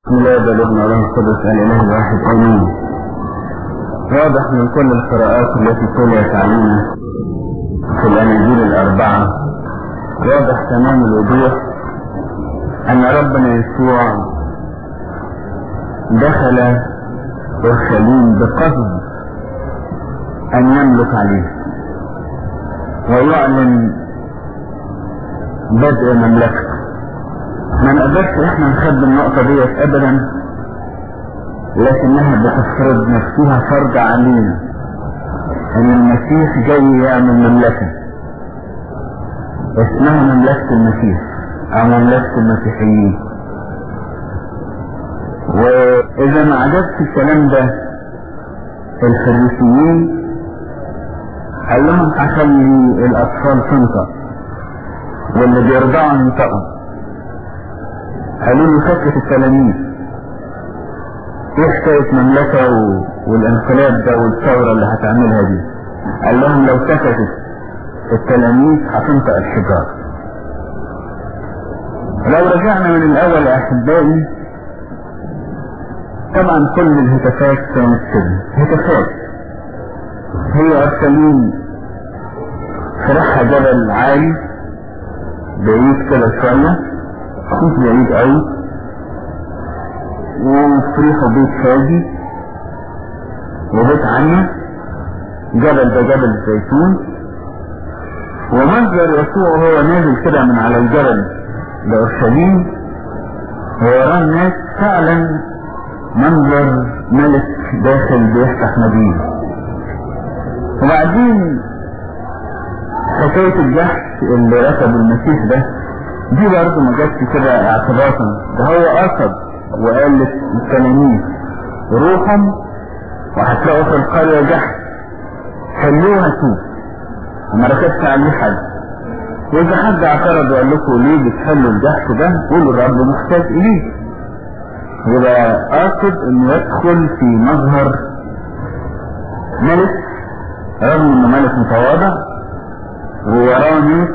لا بل ابن الله القدس الاله الواحد امين واضح من كل القراءات التي تليت علينا في الاناجيل الاربعه واضح تمام الوضوح ان ربنا يسوع دخل اورشليم بقصد ان يملك عليه ويعلن بدء مملكته ما نقدرش احنا نخبي النقطة ديت ابدا لكنها بتفرض نفسها فرض علينا ان المسيح جاي يعمل مملكة اسمها مملكة المسيح او مملكة المسيحيين واذا ما عجبش الكلام ده الفريسيين قال لهم هخلي الاطفال تنطق واللي بيرضعوا ينطقوا قالوا له سكت التلاميذ ايه حكاية مملكة و... والانقلاب ده والثورة اللي هتعملها دي قال لهم لو سكتت التلاميذ هتنطق الحجار لو رجعنا من الاول يا احبائي طبعا كل الهتافات كانت كده هتافات هي اورشليم فرحها جبل عالي بعيد كده شويه مش بعيد قوي وفريحه بيت فادي وبيت عنه جبل ده جبل الزيتون ومنظر يسوع وهو نازل كده من على الجبل لأورشليم ووراه الناس فعلا منظر ملك داخل بيفتح مدينة وبعدين حكاية الجحش اللي ركب المسيح ده دي برضه ما جاتش كده اعتباطا ده هو قصد وقال للتلاميذ روحهم وهتلاقوا في القرية جحش حلوها سوق وما ركبش عليه حد واذا حد اعترض وقال لكم ليه بتحلوا الجحش ده قولوا الرب محتاج اليه يبقى قاصد انه يدخل في مظهر ملك رغم انه ملك متواضع ووراه ناس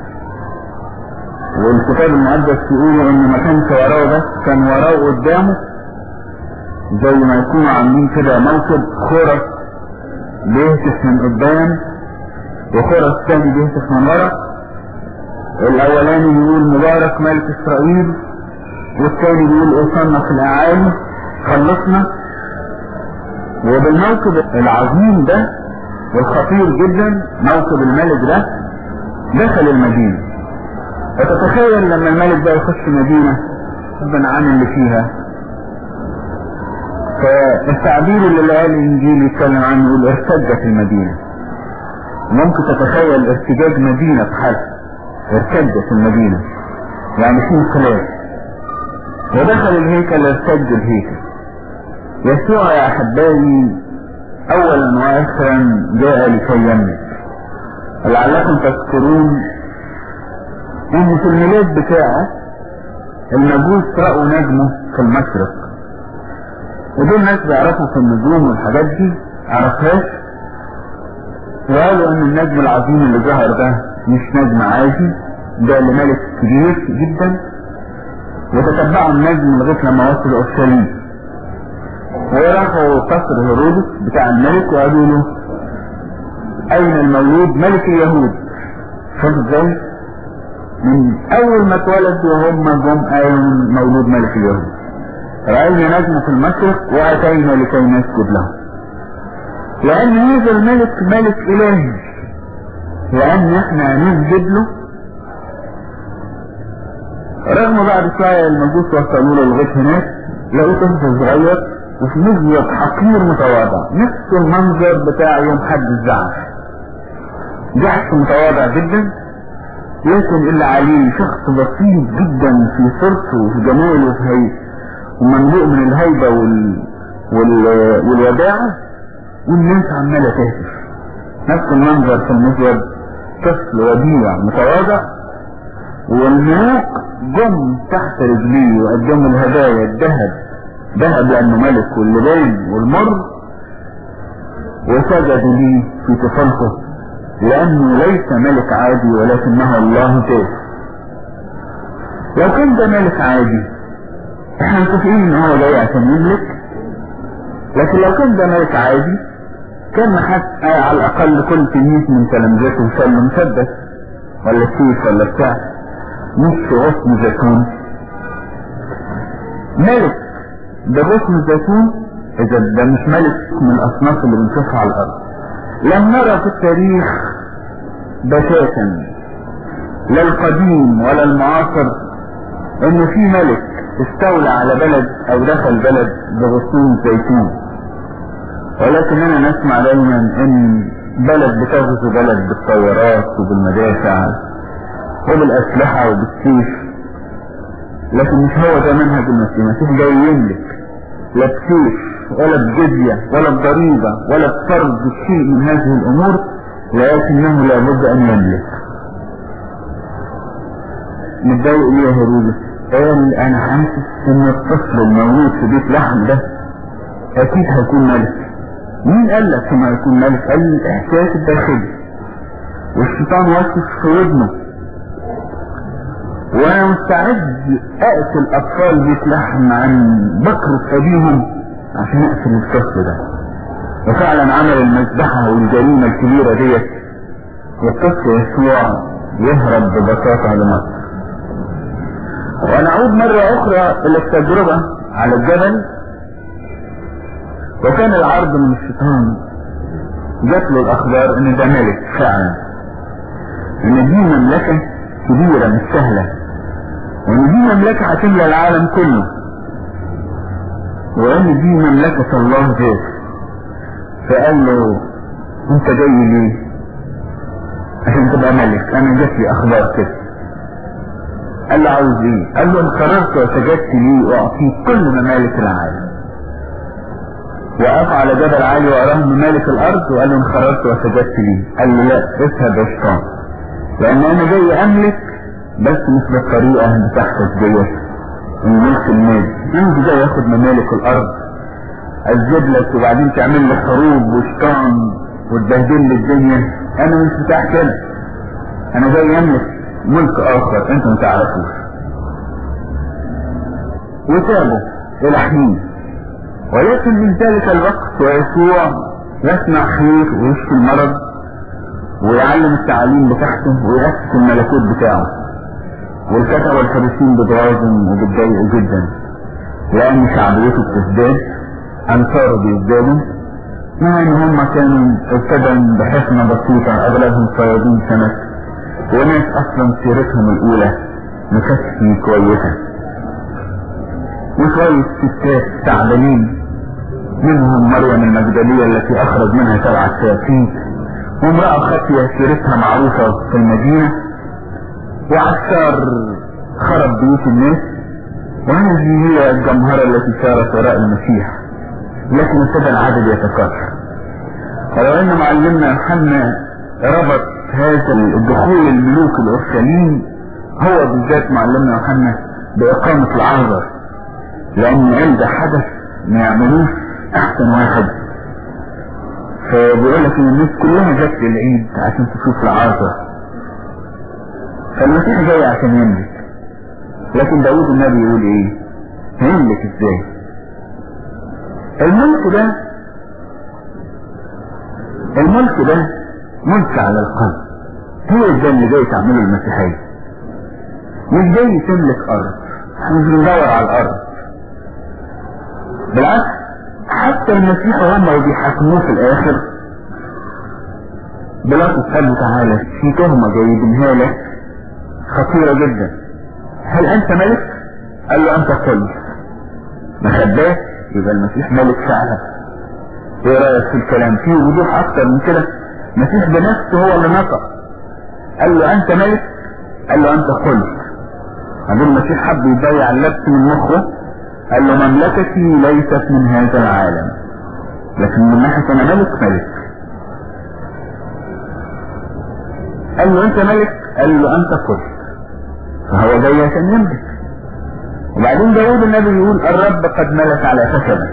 والكتاب المقدس يقول ان ما كانش وراه بس كان وراه قدامه زي ما يكونوا عاملين كده موكب خرس بيهتف من قدام وخرس تاني بيهتف من ورا الاولاني بيقول مبارك ملك اسرائيل والتاني بيقول اوصلنا في الاعالي خلصنا وبالموكب العظيم ده والخطير جدا موكب الملك ده دخل المدينه فتتخيل لما الملك ده يخش مدينة غصبا عن اللي فيها فالتعبير اللي لقاه الانجيل يتكلم عنه يقول ارتجت المدينة ممكن تتخيل ارتجاج مدينة بحالها ارتجت المدينة يعني في انقلاب ودخل الهيكل ارتج الهيكل يسوع يا احبائي اولا واخرا جاء لكي يملك لعلكم تذكرون ان في الميلاد بتاعه المجوس رأوا نجمه في المشرق ودول ناس بيعرفوا في النجوم والحاجات دي عرفهاش وقالوا ان النجم العظيم اللي ظهر ده مش نجم عادي ده لملك كبير جدا وتتبعوا النجم لغايه لما وصلوا اورشليم وراحوا قصر هيرودس بتاع الملك وقالوا له اين المولود ملك اليهود شوف ازاي من اول ما اتولد وهم جم قالوا مولود ملك اليهود رأينا نجم في المشرق واتينا لكي نسجد له لان هذا الملك ملك الهي لان احنا هنسجد له رغم بعد شوية المجوس وصلوا له لغاية هناك لقوا طفل صغير وفي مزيد حقير متواضع نفس المنظر بتاع يوم حد الزعف جحش متواضع جدا لكن اللي عليه شخص بسيط جدا في صورته وفي جماله وفي هي ومملوء من الهيبة وال... وال... والوداعة والناس عمالة تهتف نفس المنظر في المسجد طفل وديع متواضع والملوك جم تحت رجليه وقدموا الهدايا الذهب ذهب لانه ملك واللبان والمر وسجدوا ليه في طفولته لأنه ليس ملك عادي ولكنه الله ذات لو كان ده ملك عادي احنا متفقين ان هو جاي عشان يملك لكن لو كان ده ملك عادي كان حد على الاقل كل تلميذ من تلامذته شال له مسدس ولا سيف ولا بتاع مش غصن زيتون ملك بغصن زيتون اذا ده مش ملك من الاصناف اللي بنشوفها على الارض لم نرى في التاريخ بتاتا لا القديم ولا المعاصر ان في ملك استولى على بلد او دخل بلد بغصون زيتون ولكننا نسمع دايما ان بلد بتغزو بلد بالطيارات وبالمدافع وبالاسلحة وبالسيف لكن مش هو ده منهج المسيح المسيح جاي يملك لا بسيف ولا بجزية ولا بضريبة ولا بفرض شيء من هذه الامور لكنه لابد ان يملك متضايق ليه يا هيرودس قال انا حاسس ان الطفل المولود في بيت لحم ده اكيد هيكون ملك مين قال لك انه هيكون ملك قال الاحساس الداخلي والشيطان واقف في ودنه وانا مستعد اقتل اطفال بيت لحم عن بكرة ابيهم عشان اقتل الطفل ده وفعلا عمل المذبحة والجريمة الكبيرة ديت والطفل يسوع يهرب ببساطة لمصر ونعود مرة أخرى إلى التجربة على الجبل وكان العرض من الشيطان جات له الأخبار إن ده ملك فعلا إن دي مملكة كبيرة مش سهلة وإن دي مملكة هتملى العالم كله وإن دي مملكة الله ذات فقال له أنت جاي ليه؟ عشان تبقى ملك أنا جات لي أخبار كده قال له عاوز ايه قال له ان قررت وسجدت لي واعطيك كل ممالك العالم وقف على جبل عالي واراه ممالك الارض وقال له ان قررت وسجدت لي قال له لا اذهب يا شيطان لان انا جاي املك بس مش بالطريقه بتاعتك ديت الملك المادي انت جاي ياخد ممالك الارض اجيب لك وبعدين تعمل لي حروب وشيطان وتبهدل لي الدنيا انا مش بتاع كده انا جاي املك ملك اخر انت ما تعرفوش وتابوا الى حين ولكن من ذلك الوقت ويسوع يسمع خير ويشفي المرض ويعلم التعاليم بتاعته ويأسس الملكوت بتاعه والكتبة والفارسين بتغاظم وبتضايقوا جدا لأن شعبيته بتزداد أنصاره بيزدادوا مع إن هم كانوا ابتدوا بحكمة بسيطة أغلبهم صيادين سمك وناس اصلا سيرتهم الاولى مكسي كويسة وشوية ستات تعبانين منهم مريم المجدلية التي اخرج منها سبعة شياطين وامرأة خطية سيرتها معروفة في المدينة وعسكر خرب بيوت الناس وهذه هي الجمهرة التي سارت وراء المسيح لكن ابتدى العدد يتكاثر ولو ان معلمنا يوحنا ربط هذا الدخول الملوك الاورشليم هو بالذات معلمنا يوحنا باقامة العذر لان قال ده حدث ما يعملوش احسن واحد فبيقول لك ان الناس كلها جت للعيد عشان تشوف العذر فالمسيح جاي عشان يملك لكن داود النبي يقول ايه هيملك ازاي الملك ده الملك ده ملك على القلب هو ده اللي جاي تعمله المسيحية مش جاي تملك ارض احنا مش بندور على الارض بالعكس حتى المسيح هم بيحاكموه في الاخر بلاطس قال له تعالى في تهمة جايبينها لك خطيرة جدا هل انت ملك؟ قال له انت قل ما خباه يبقى المسيح ملك فعلا ايه رايك في الكلام فيه وضوح اكتر من كده المسيح بنفسه هو اللي نطق قال له انت ملك قال له انت قلت بعدين المسيح حب يضيع اللبس من مخه قال له مملكتي ليست من هذا العالم لكن من ناحية انا ملك ملك قال له انت ملك قال له انت قلت فهو جاي عشان يملك وبعدين داود النبي يقول الرب قد ملك على خشبه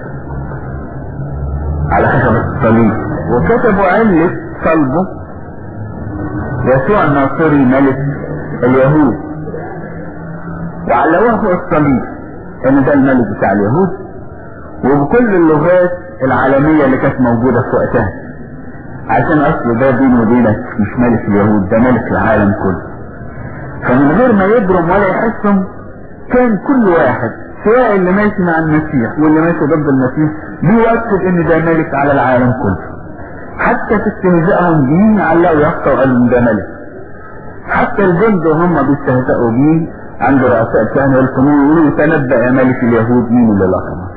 على خشبة الصليب وكتبوا علة صلبه يسوع الناصري ملك اليهود وعلقوها فوق الصليب ان ده الملك بتاع اليهود وبكل اللغات العالمية اللي كانت موجودة في وقتها عشان اصل ده بيني وبينك مش ملك اليهود ده ملك العالم كله فمن غير ما يبرم ولا يحسهم كان كل واحد سواء اللي ماشي مع المسيح واللي ماشي ضد المسيح بيؤكد ان ده ملك على العالم كله حتى في استهزائهم بيه علقوا يافطة وقالوا ان ده ملك حتى الجند وهم بيستهزئوا بيه عند رؤساء الكهنة والقانون يقولوا تنبأ يا ملك اليهود مين اللي لقمك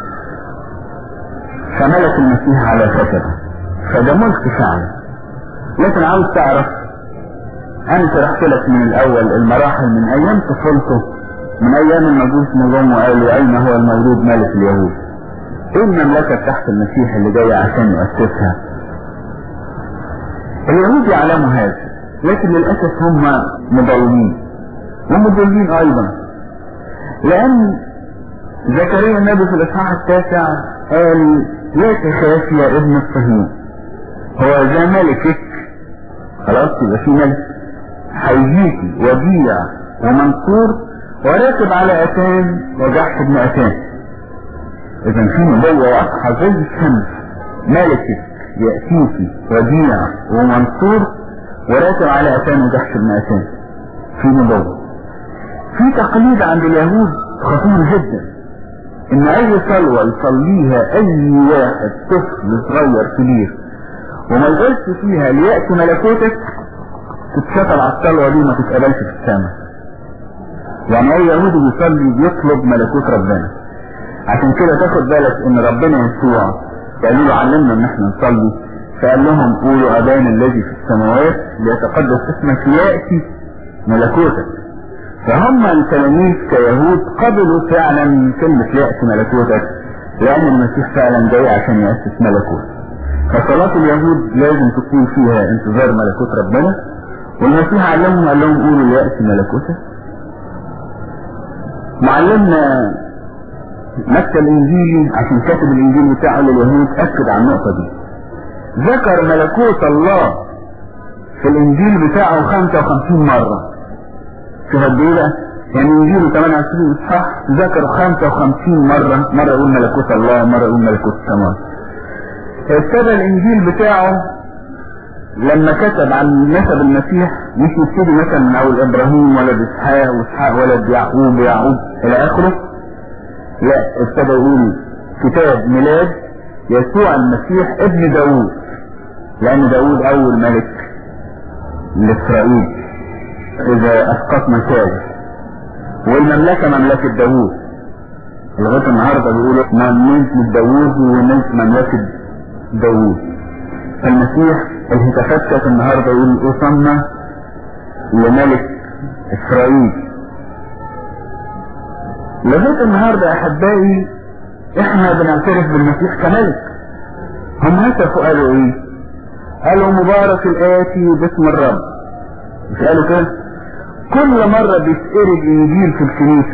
فملك المسيح على خشبه فده ملك فعلا لكن عاوز تعرف انا شرحت لك من الاول المراحل من ايام طفولته من ايام المجوس نظام وقالوا اين هو المولود ملك اليهود ايه المملكة تحت المسيح اللي جاية عشان يؤسسها اليهود يعلموا هذا لكن للأسف هم مضلين ومضلين ايضا لان زكريا النبي في الاصحاح التاسع قال لا تخاف يا ابن الصهيون هو ذا ملكك خلاص يبقى في ملك هيجيكي وديع ومنصور وراكب على اتان وجحش ابن اتان اذا في نبوة واضحة زي الشمس ملكك يأتيكي وديع ومنصور وراكب على اتان وجحش ابن اتان في نبوة في تقليد عند اليهود خطير جدا ان اي صلوة يصليها اي واحد طفل صغير كبير وما يقولش فيها ليأتي ملكوتك تتشطر على الصلوة دي ما تتقبلش في السماء يعني اي يهودي بيصلي بيطلب ملكوت ربنا عشان كده تاخد بالك ان ربنا يسوع قالوا له علمنا ان احنا نصلي فقال لهم قولوا ابانا الذي في السماوات ليتقدس اسمك ياتي ملكوتك فهم التلاميذ كيهود قبلوا فعلا كلمة يأتي ملكوتك لأن المسيح فعلا جاي عشان يأسس ملكوت فصلاة اليهود لازم تكون فيها انتظار ملكوت ربنا والمسيح علمهم قال لهم قولوا يأتي ملكوتك معلمنا مكة الإنجيلي عشان كاتب الإنجيل بتاعه لليهود أكد على النقطة دي ذكر ملكوت الله في الإنجيل بتاعه 55 مرة شوف قد ايه بقى يعني انجيله 28 اصحاح ذكر 55 مرة مرة يقول ملكوت الله مرة يقول ملكوت السماوات ابتدى الانجيل بتاعه لما كتب عن نسب المسيح مش يبتدي مثلا من اول ابراهيم ولد اسحاق واسحاق ولد يعقوب ويعقوب الى اخره لا ابتدى يقول كتاب ميلاد يسوع المسيح ابن داوود لان داوود اول ملك لاسرائيل اذا اسقطنا شاذ والمملكة مملكة داوود لغاية النهاردة بيقولوا مملكة داوود ومملكة داوود فالمسيح الهتافات كانت النهاردة يقول وصلنا لملك اسرائيل لغاية النهاردة يا احبائي احنا بنعترف بالمسيح كملك هم هتفوا قالوا ايه قالوا مبارك الاتي باسم الرب مش قالوا كده كل مرة بيتقري الانجيل في الكنيسة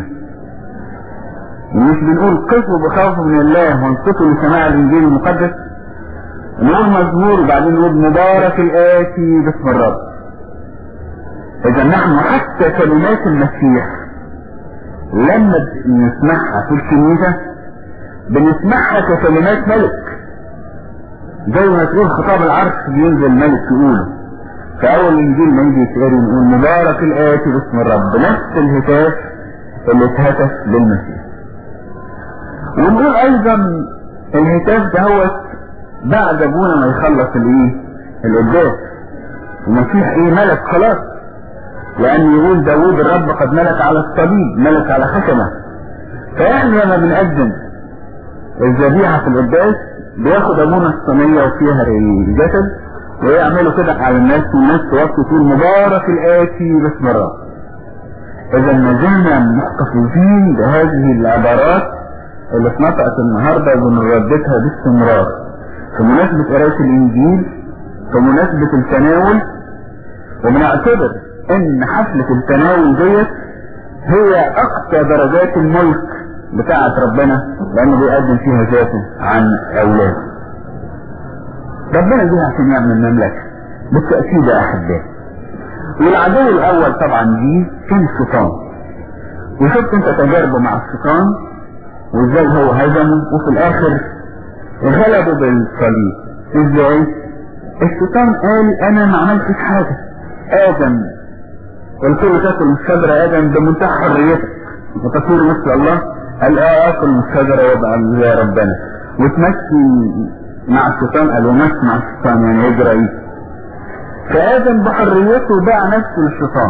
مش بنقول قفوا بخوف من الله وانصتوا لسماع الانجيل المقدس نقول مزمور وبعدين نقول مبارك الاتي باسم الرب اذا نحن حتى كلمات المسيح لما نسمعها في الكنيسة بنسمعها ككلمات ملك زي ما تقول خطاب العرش بينزل ملك يقوله في اول انجيل ما يجي يتقري نقول مبارك الاتي باسم الرب نفس الهتاف اللي اتهتف للمسيح ونقول ايضا الهتاف دهوت بعد ابونا ما يخلص الايه القداس المسيح ايه ملك خلاص لان يقول داوود الرب قد ملك على الصليب ملك على خشبه فاحنا لما بنقدم الذبيحه في القداس بياخد ابونا الصينيه وفيها الجسد ويعملوا كده على الناس والناس توقف تقول مبارك الآتي باسم الرب إذا ما زلنا محتفظين بهذه العبارات اللي اتنطقت النهارده وبنرددها باستمرار في مناسبة قراية الإنجيل في مناسبة التناول وبنعتبر إن حفلة التناول ديت هي أقصى درجات الملك بتاعة ربنا لأنه بيقدم فيها ذاته عن أولاده ربنا جه عشان يعمل مملكة بالتأكيد يا أحبائي والعدو الأول طبعا دي كان الشيطان وشفت انت تجاربه مع الشيطان وازاي هو هزمه وفي الاخر غلبه بالصليب ازاي الشيطان قال انا ما عملتش حاجة ادم قلت له تاكل من الشجرة ادم بمنتهى حريتك وتصير مثل الله قال اه اكل من الشجرة وابقى زي ربنا وتمشي مع الشيطان قال ومشي مع الشيطان يعني يجرى ايه فادم بحريته باع نفسه للشيطان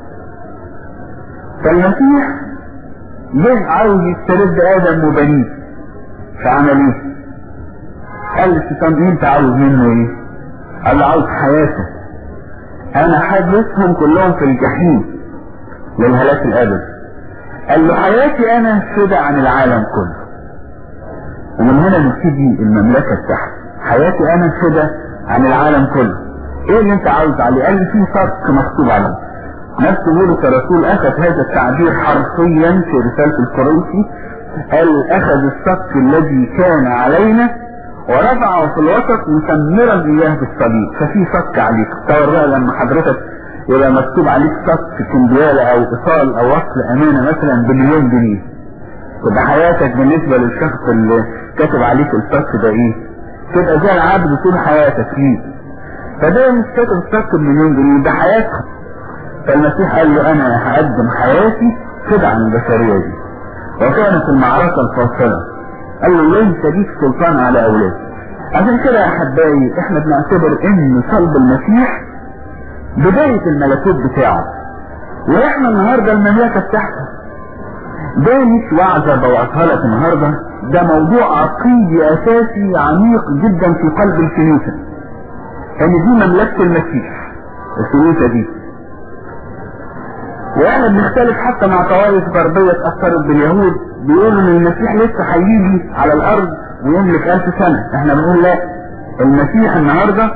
فالمسيح جه عاوز يسترد ادم وبنيه فعمل ايه قال للشيطان انت عاوز منه ايه قال له عاوز حياته انا حابسهم كلهم في الجحيم للهلاك الابدي قال له حياتي انا فدا عن العالم كله ومن هنا نبتدي المملكة بتاعتي حياتي انا فدا عن العالم كله ايه اللي انت عاوز عليه قال لي في صك مكتوب عليه نفس بولس الرسول اخذ هذا التعبير حرفيا في رسالة الكورنثي قال اخذ الصك الذي كان علينا ورفعه في الوسط مسمرا اياه بالصليب ففي صك عليك تصور بقى لما حضرتك يبقى مكتوب عليك صك كمبيالة او ايصال او وصل امانة مثلا بمليون جنيه تبقى حياتك بالنسبة للشخص اللي كاتب عليك الصك ده ايه تبقى زي العبد طول حياتك فيه فده مش كاتب الصك بمليون جنيه ده حياتك فالمسيح قال له انا هقدم حياتي كده عن البشرية دي وكانت المعركة الفاصلة قال له ليس ليك سلطان على اولادي عشان كده يا احبائي احنا بنعتبر ان صلب المسيح بداية الملكوت بتاعه واحنا النهاردة المملكة بتاعته ده مش وعظة بوعظها لك النهاردة ده موضوع عقيدي اساسي عميق جدا في قلب الكنيسة ان دي مملكة المسيح الكنيسة دي واحنا بنختلف حتى مع طوائف غربية اتأثرت باليهود بيقولوا ان المسيح لسه هيجي على الارض ويملك الف سنة احنا بنقول لا المسيح النهاردة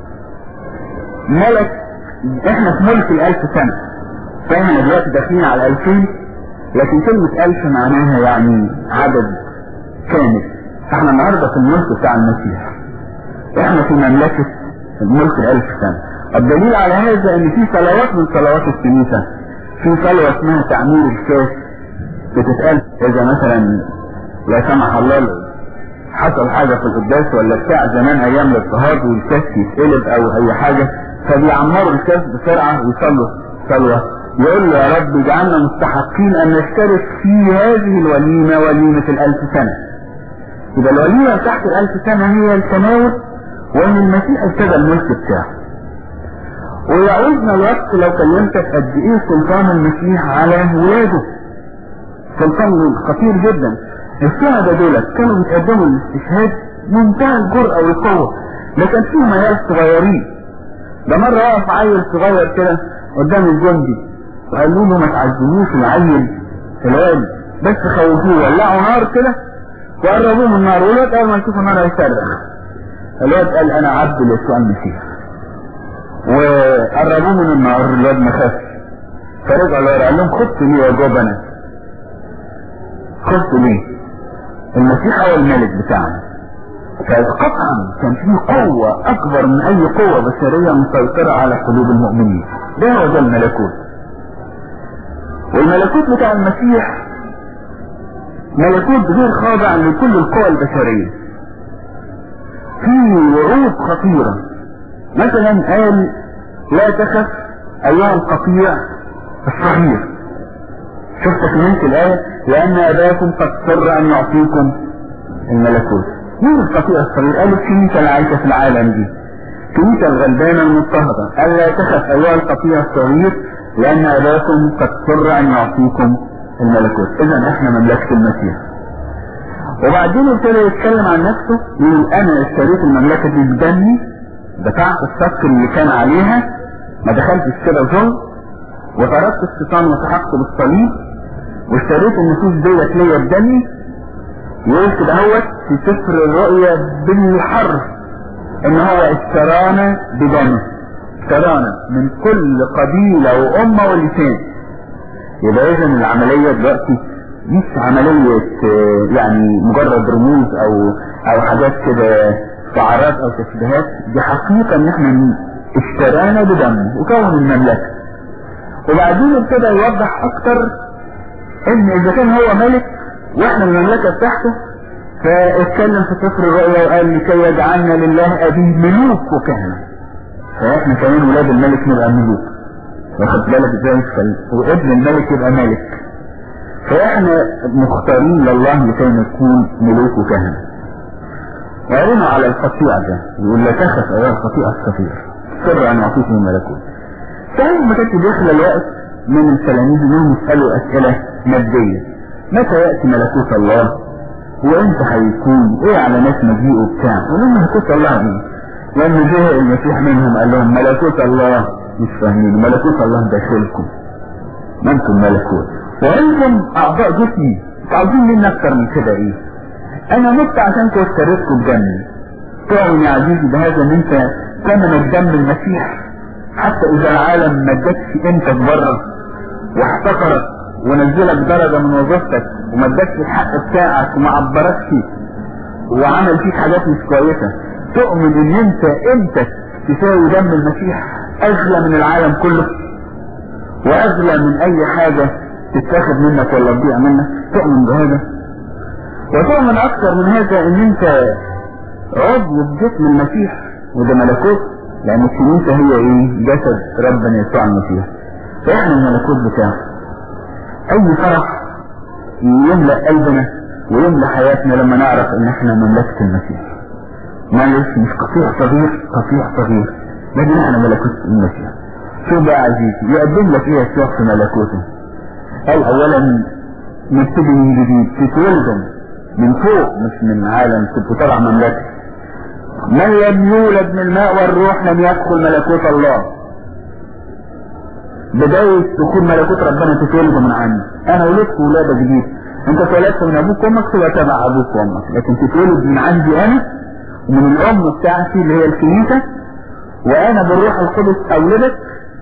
ملك احنا في ملك الالف سنة فاحنا دلوقتي داخلين على الالفين لكن كلمة الف معناها يعني عدد كامل فاحنا النهاردة في الملك بتاع المسيح احنا في مملكة الملك الالف سنة الدليل على هذا ان في صلوات من صلوات الكنيسة في صلوة اسمها تعمير الكاس بتتقال اذا مثلا لا سمح الله حصل حاجة في القداس ولا بتاع زمان ايام الاضطهاد والكاس يتقلب او اي حاجة فبيعمروا الكاس بسرعة ويصلوا صلوة يقول له يا رب اجعلنا مستحقين ان نشترك في هذه الوليمة وليمة الالف سنة يبقى الوليمة تحت الالف سنة هي التناول وان المسيح ابتدى الملك بتاعه ويعوزنا الوقت لو كلمتك قد ايه سلطان المسيح على ولاده سلطان خطير جدا الشهداء دولت كانوا بيتقدموا للاستشهاد منتهى الجرأة والقوة ده كان فيهم عيال صغيرين ده مرة وقف عيل صغير كده قدام الجندي وقالوا له ما تعذبوش العيل الواد بس خوفوه ولعوا نار كده وقربوه من النار والواد اول ما يشوف النار هيصرخ الواد قال انا عبد ليسوع المسيح وقربوه من النار الواد ما خافش فرجع لورا قال لهم خدت ليه يا جبنة خدت ليه المسيح هو الملك بتاعنا فقطعا كان في قوة اكبر من اي قوة بشرية مسيطرة على قلوب المؤمنين ده هو ده الملكوت والملكوت بتاع المسيح ملكوت غير خاضع لكل القوى البشرية في وعود خطيرة مثلا قال لا تخف ايها القطيع الصغير شفت كملت الآية لأن أباكم قد سر أن يعطيكم الملكوت مين القطيع الصغير قال الكنيسة اللي عايشة في العالم دي الكنيسة الغلبانة المضطهدة قال لا تخف أيها القطيع الصغير لأن أباكم قد سر أن يعطيكم الملكوت إذا إحنا مملكة المسيح وبعدين ابتدى يتكلم عن نفسه يقول أنا اشتريت المملكة دي بدمي دفعت الصك اللي كان عليها ما دخلتش كده ظلم وتركت الشيطان وسحقت بالصليب واشتريت النفوس ديت ليا بدمي يقول كده هوت في سفر الرؤيا بالحرف ان هو اشترانا بدمه اشترانا من كل قبيلة وامة ولسان يبقى اذا العملية دلوقتي مش عملية يعني مجرد رموز او او حاجات كده شعارات او تشبيهات دي حقيقة ان احنا اشترانا بدمه وكون المملكة وبعدين ابتدى يوضح اكتر ان اذا كان هو ملك واحنا المملكة بتاعته فاتكلم في سفر الرؤيا وقال لكي يجعلنا لله ابيه ملوك وكهنة فاحنا كمان ولاد الملك نبقى ملوك واخد بالك ازاي وابن الملك يبقى ملك فاحنا مختارين لله لكي نكون ملوك وكهنة وقالنا على القطيع ده يقول لا تخف ايها القطيع الصغير سر ان اعطيكم الملكوت فهم ما كانش بيخلى الوقت من التلاميذ انهم يسالوا اسئله ماديه متى ياتي ملكوت الله وامتى هيكون ايه علامات مجيئه بتاع ولما ملكوت الله ايه لما جاء المسيح منهم قال لهم ملكوت الله مش فاهمين ملكوت الله داخلكم ما انتم ملكوت وانتم اعضاء جسمي عاوزين مني اكتر من كده ايه انا مت عشانكم اشتريتكم بدمي تعلم يا عزيزي بهذا ان انت ثمن دم المسيح حتى اذا العالم ما ادكش قيمتك بره واحتقرك ونزلك درجة من وظيفتك وما ادكش الحق بتاعك وما عبركش وعمل فيك حاجات مش كويسة تؤمن ان انت قيمتك تساوي دم المسيح اغلى من العالم كله واغلى من اي حاجة تتاخد منك ولا تضيع منك تؤمن بهذا وتؤمن اكثر من هذا ان انت عضو في جسم المسيح وده ملكوت لان الكنيسة هي ايه جسد ربنا يسوع المسيح فاحنا الملكوت بتاعه اي فرح يملأ قلبنا ويملأ حياتنا لما نعرف ان احنا مملكة المسيح معلش مش قطيع صغير قطيع صغير لكن احنا ملكوت المسيح شو بقى عزيزي يقدم لك ايه يسوع في ملكوته قال اولا نبتدي من جديد تتولدوا من فوق مش من عالم تبقوا طالع مملكة من لم يولد من الماء والروح لم يدخل ملكوت الله بداية دخول ملكوت ربنا تتولد من عندي انا ولدت ولادة جديد انت اتولدت من ابوك وامك تبقى تبع ابوك وامك لكن تتولد من عندي انا ومن الام بتاعتي اللي هي الكنيسة وانا بالروح القدس اولدك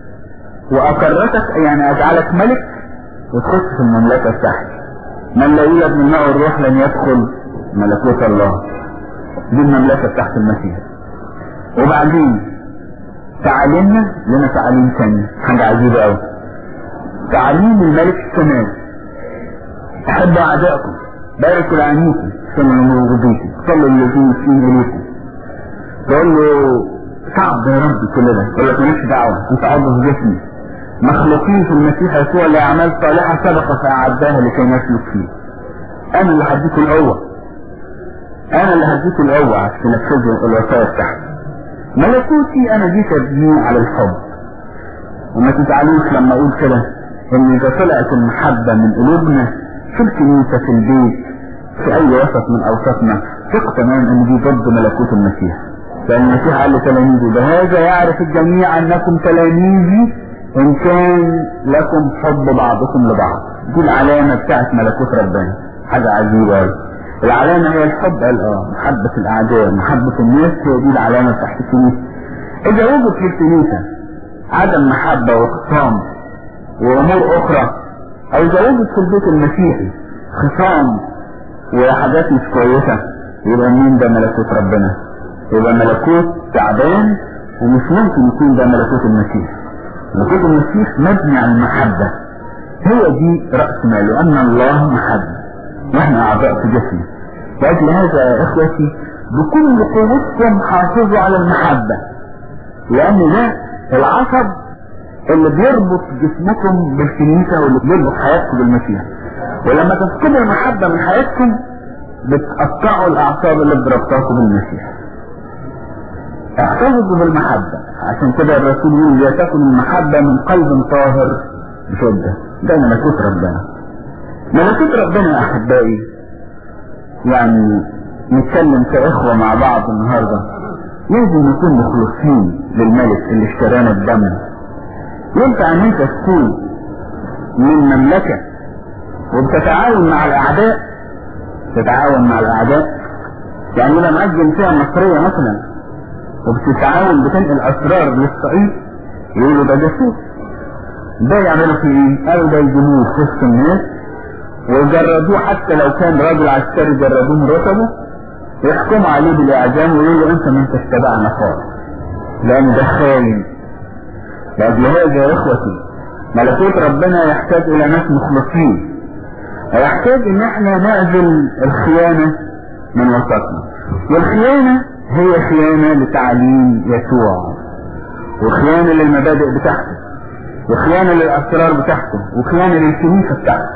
واكرتك يعني اجعلك ملك وتخش في المملكة بتاعتي من لا يولد من الماء والروح لن يدخل ملكوت الله دي المملكة بتاعت المسيح وبعدين تعاليمنا لنا تعاليم ثانية حاجة عجيبة قوي تعاليم الملك السماوي احبوا اعدائكم باركوا لعنيكم سمعوا موجوديكم صلوا الذين فيه اليكم تقول له صعب يا رب كل ده يقول لك ماليش دعوة انت عضو في جسمي مخلوقين في المسيح يسوع لأعمال صالحة سبق فأعدها لكي نسلك فيه أنا اللي هديكم القوة أنا اللي هديكم القوة عشان تنفذوا الوصايا بتاعتي ملكوتي أنا جيت أبنيه على الحب وما تزعلوش لما أقول كده إن إذا طلعت المحبة من قلوبنا في الكنيسة في البيت في أي وسط من أوساطنا ثق تمام إن دي ضد ملكوت المسيح لأن المسيح قال لتلاميذه بهذا يعرف الجميع أنكم تلاميذي إن كان لكم حب بعضكم لبعض دي العلامة بتاعت ملكوت ربنا حاجة عجيبة أوي العلامة هي الحب قال اه محبة الأعداء محبة الناس هي دي العلامة بتاعت الكنيسة إذا وجد في الكنيسة عدم محبة وخصام وأمور أخرى أو إذا وجد في البيت المسيحي خصام وحاجات مش كويسة يبقى مين ده ملكوت ربنا يبقى ملكوت تعبان ومش ممكن يكون ده ملكوت المسيح ملكوت المسيح مبني على المحبة هي دي رأس ماله أن الله محبة واحنا أعضاء في جسمه لأجل هذا يا إخوتي بكل قوتكم حافظوا على المحبة لأن ده العصب اللي بيربط جسمكم بالكنيسة واللي بيربط حياتكم بالمسيح ولما تفقدوا المحبة من حياتكم بتقطعوا الأعصاب اللي بربطاكم بالمسيح احتفظوا بالمحبة عشان كده الرسول يقول لتكن المحبة من قلب طاهر بشدة ده ملكوت ربنا ملكوت ربنا يا أحبائي يعني نتكلم كإخوة مع بعض النهاردة لازم نكون مخلصين للملك اللي اشترانا بدم ينفع ان انت تكون من مملكة وبتتعاون مع الاعداء تتعاون مع الاعداء يعني لما معاك جنسية مصرية مثلا وبتتعاون بتنقل اسرار للصعيد يقولوا ده جاسوس ده يعملوا فيه ايه؟ قالوا ده يجيبوه في وسط الناس ويجردوه حتى لو كان راجل عسكري جردوه من رتبه يحكموا عليه بالاعدام ويقولوا له انت ما انتش تبعنا خالص لان ده خاين لاجل هذا يا اخوتي ملكوت ربنا يحتاج الى ناس مخلصين يحتاج ان احنا نعزل الخيانة من وسطنا والخيانة هي خيانة لتعليم يسوع وخيانة للمبادئ بتاعته وخيانة للأسرار بتاعته وخيانة للكنيسة بتاعته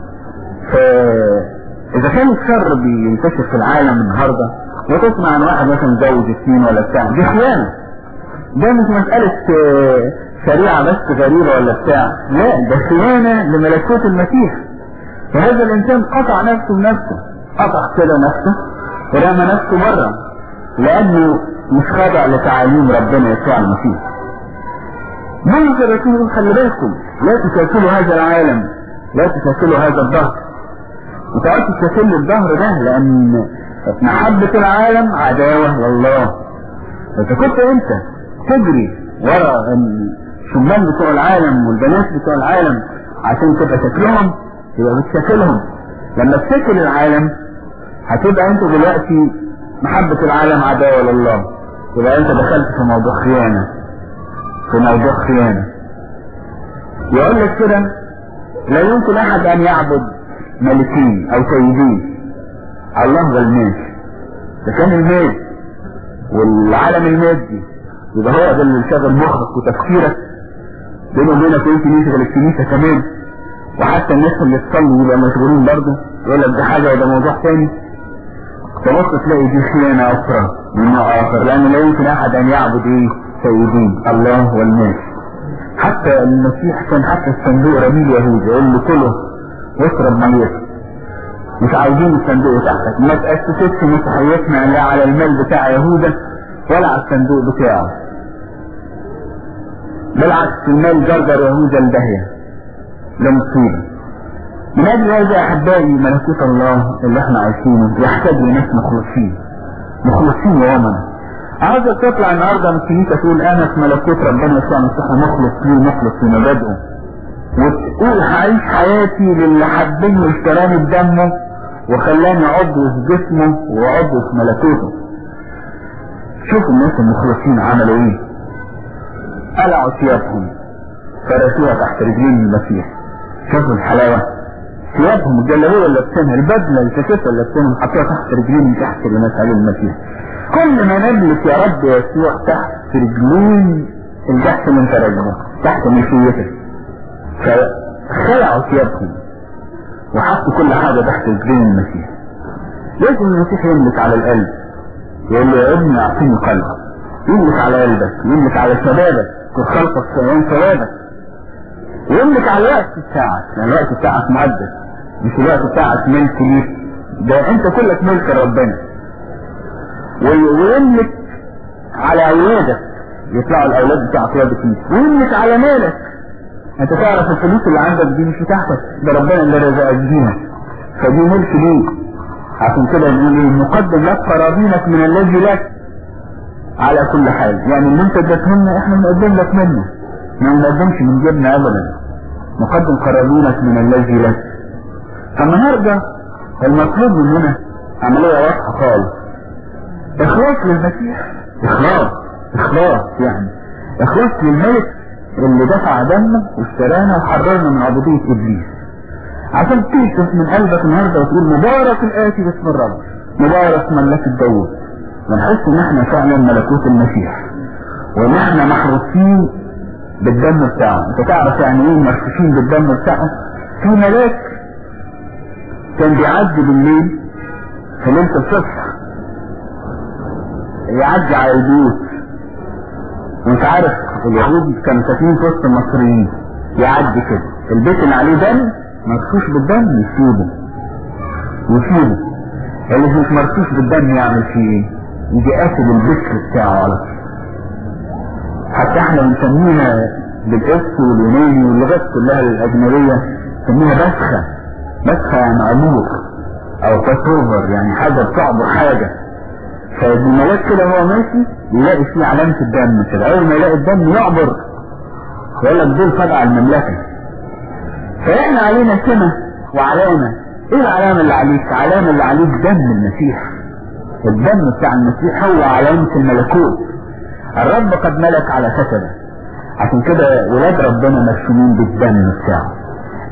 فإذا كان الشر بينتشر في العالم النهاردة وتسمع عن واحد مثلا زوج اثنين ولا بتاع دي خيانة ده مش مسألة شريعة بس غريبة ولا بتاع لا ده خيانة لملكوت المسيح فهذا الإنسان قطع نفسه بنفسه قطع كده نفسه ورمى نفسه بره لأنه مش خاضع لتعاليم ربنا يسوع المسيح منذ الرسول خلي بالكم لا تشاكلوا هذا العالم لا تشاكلوا هذا الظهر وتقعد تشاكل الظهر ده لأن محبة العالم عداوة لله إذا كنت أنت تجري ورا الشبان بتوع العالم والبنات بتوع العالم عشان تبقى شكلهم يبقى بتشكلهم لما تشكل العالم هتبقى انت دلوقتي محبة العالم عداوة لله يبقى انت دخلت في موضوع خيانة في موضوع خيانة يقول لك كده لا يمكن احد ان يعبد ملكين او سيدين الله والناس ده كان المال والعالم المادي يبقى هو ده اللي شغل مخك وتفكيرك بينه وبينك وانت نشغل الكنيسه كمان وحتى الناس اللي تصلي يبقى مشغولين برضه يقول لك ده حاجه وده موضوع تاني تبص تلاقي دي خيانه اخرى من نوع اخر لان لا يمكن احد ان يعبد ايه سيدين الله والناس حتى المسيح كان حتى الصندوق رميل يهودي يقول له كله واشرب ميته مش عاوزين الصندوق تحتك ما تأسستش مسيحيتنا لا على المال بتاع يهوذا ولا على الصندوق بتاعه بالعكس المال جرجر يهوذا الدهية لمصيبة من اجل هذا احبائي ملكوت الله اللي احنا عايشينه يحتاج لناس مخلصين مخلصين يوما عاوزك تطلع النهارده من الكنيسه تقول انا في ملكوت ربنا يسوع المسيح مخلص ليه مخلص في مبادئه وتقول هعيش حياتي للي حبني واشتراني بدمه وخلاني عضو في جسمه وعضو في ملكوته شوفوا الناس المخلصين عملوا ايه قلعوا ثيابهم فرشوها تحت رجلين المسيح شوفوا الحلاوة ثيابهم الجلابية اللي لابسينها البدلة الجاكيتة اللي لابسينها حطوها تحت رجلين تحت لناس عليه المسيح كل ما نملك يا رب يسوع تحت رجلين الجحش اللي انت راجعه تحت ملكيتك فخلعوا ثيابهم وحطوا كل حاجة تحت رجلين المسيح لازم المسيح يملك على القلب يقول له يا ابني اعطيني قلبك يملك على قلبك يملك على شبابك كل خلقك سيان شبابك ويملك على الوقت بتاعك يعني الوقت بتاعك مقدس مش الوقت بتاعك ملك ليك ده انت كلك ملك ربنا ويملك على اولادك يطلعوا الاولاد بتاعك ولاد فيك ويملك على مالك انت تعرف الفلوس اللي عندك دي مش بتاعتك ده ربنا اللي رزقك بيها فدي ملك ليك عشان كده بيقول ايه نقدم لك قرابينك من الذي لك على كل حال يعني اللي انت اديته لنا احنا بنقدم لك منه ما بنقدمش من جيبنا ابدا نقدم قرابينك من الذي لك فالنهارده المطلوب مننا عمليه واضحه خالص اخلاص للمسيح اخلاص اخلاص يعني اخلاص للملك اللي دفع دمه واشترانا وحررنا من عبودية ابليس عشان تكشف من قلبك النهارده وتقول مبارك الاتي باسم الرب مبارك من لك الدور ونحس ان احنا فعلا ملكوت المسيح وان احنا محروسين بالدم بتاعه انت تعرف يعني ايه مرشوشين بالدم بتاعه في ملاك كان بيعدي بالليل في ليله الصبح يعدي على البيوت وانت عارف اليهود كانوا ساكنين في وسط المصريين يعدي كده البيت اللي عليه دم مرشوش بالدم يسيبه يسيبه اللي مش مرشوش بالدم يعمل فيه ايه يجي قاتل البكر بتاعه على طول حتى احنا بنسميها بالاسم واليوناني واللغات كلها الاجنبيه نسميها بسخه بسخه يعني عبور او تاتوفر يعني حاجه بتعبر حاجه فالملاك كده هو ماشي يلاقي فيه علامة الدم كده أول ما يلاقي الدم يعبر يقول لك دول تبع المملكة فإحنا علينا سمة وعلامة إيه العلامة اللي عليك؟ علامة اللي عليك دم المسيح الدم بتاع المسيح هو علامة الملكوت الرب قد ملك على كتبه عشان كده ولاد ربنا مرسومين بالدم بتاعه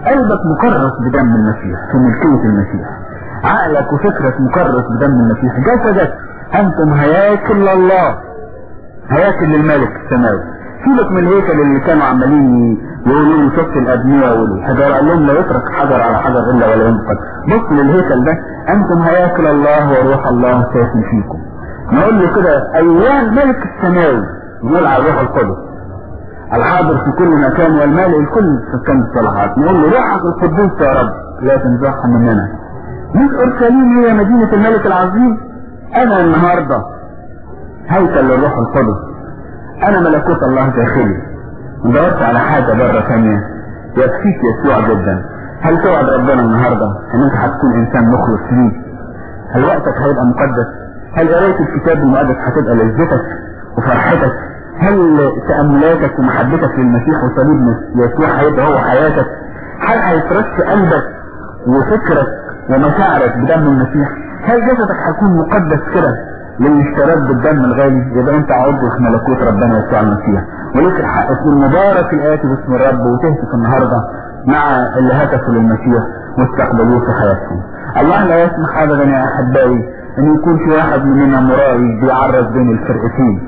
قلبك مكرس بدم المسيح في ملكية المسيح عقلك وفكرك مكرس بدم المسيح جسدك انتم هياكل الله هياكل للملك السماوي سيبك من الهيكل اللي كانوا عمالين يقولوا له شفت الابنيه والحجار قال لهم لا يترك حجر على حجر الا ولا ينقض بص للهيكل ده انتم هياكل الله وروح الله ساكن فيكم نقول له كده ايها الملك السماوي نقول على الروح القدس الحاضر في كل مكان والمالئ الكل سكان الصلاحات نقول له روحك القدوس يا رب لا تنزعها مننا مش اورشليم هي مدينه الملك العظيم انا النهارده هيكل للروح القدس انا ملكوت الله داخلي دورت على حاجة بره ثانية يكفيك يسوع جدا هل توعد ربنا النهاردة ان انت هتكون انسان مخلص ليه هل وقتك هيبقى مقدس هل قراية الكتاب المقدس هتبقى لذتك وفرحتك هل تأملاتك ومحبتك للمسيح وصليب يسوع هيبقى هو حياتك هل هيترش قلبك وفكرك ومشاعرك بدم المسيح هل جسدك هيكون مقدس كده للاشتراك بالدم الغالي يبقى انت عضو في ملكوت ربنا يسوع المسيح وليك الحق تقول مبارك الآتي باسم الرب وتهتف النهارده مع اللي هتفوا للمسيح واستقبلوه في حياتهم. الله لا يسمح ابدا يا احبائي ان يكون في واحد مننا مرائي بيعرض بين الفرقتين